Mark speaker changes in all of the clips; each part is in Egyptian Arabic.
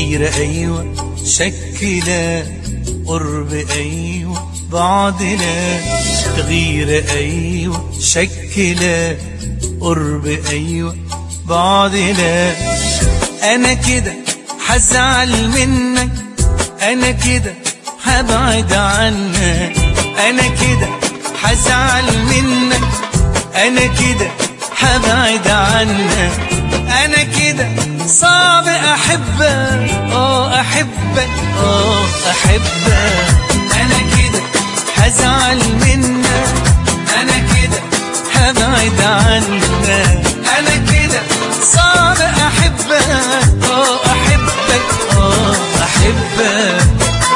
Speaker 1: غيرة أيوة شكلة قرب أيوة بعدنا غيرة أيوة شكلة قرب أيوة بعدنا أنا كده حزعل منك أنا كده هبعد عنك أنا كده حزعل منك أنا كده هبعد عنك أنا كده صعب أحبك آه أحبك آه أحبك أنا كده هزعل منك أنا كده هبعد عنك أنا كده صعب أحبك آه أحبك آه أحبك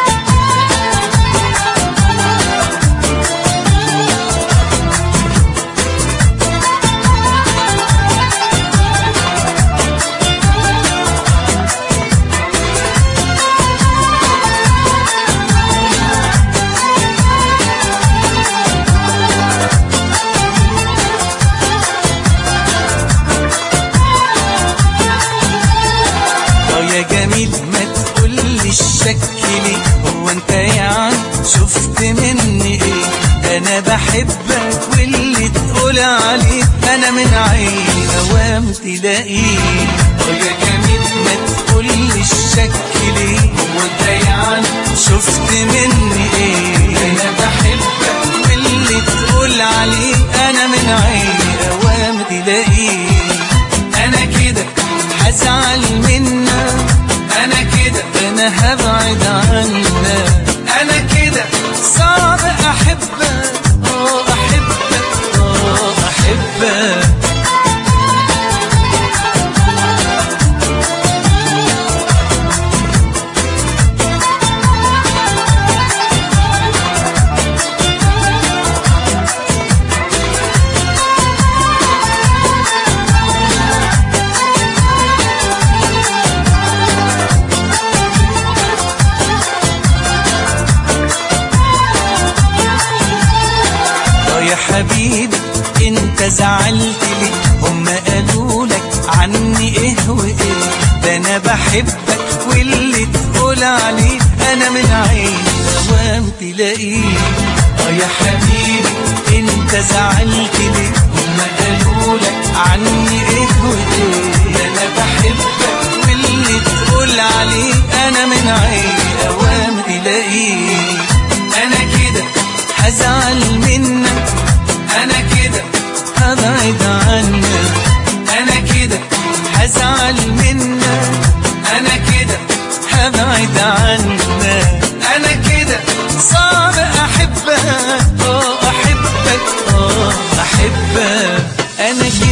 Speaker 1: اه يا جميل ما تقولي الشك ليه هو انت يعني شفت مني ايه انا بحبك واللي تقول عليه انا من عيني اوام تلاقيه اه يا جميل ما تقولي الشك ليه هو انت يعني شفت مني ايه انا بحبك واللي تقول عليه انا من عيني اوام تلاقيه انا كده هزعل منك انا كده انا هبعد عنك انا كده صعب احبك اه احبك اه احبك اه يا حبيبي انت زعلت ليه هم قالوا لك عني ايه وايه ده انا بحبك واللي تقول عليه انا من عيني اوام تلاقيه اه يا حبيبي انت زعلت ليه هم قالوا لك عني ايه وايه ده انا بحبك واللي تقول عليه انا من عيني اوام تلاقيه انا كده هزعل منك انا كده هبعد عنك انا كده هزعل منك انا كده هبعد عنك انا كده صعب احبك اه احبك اه احبك انا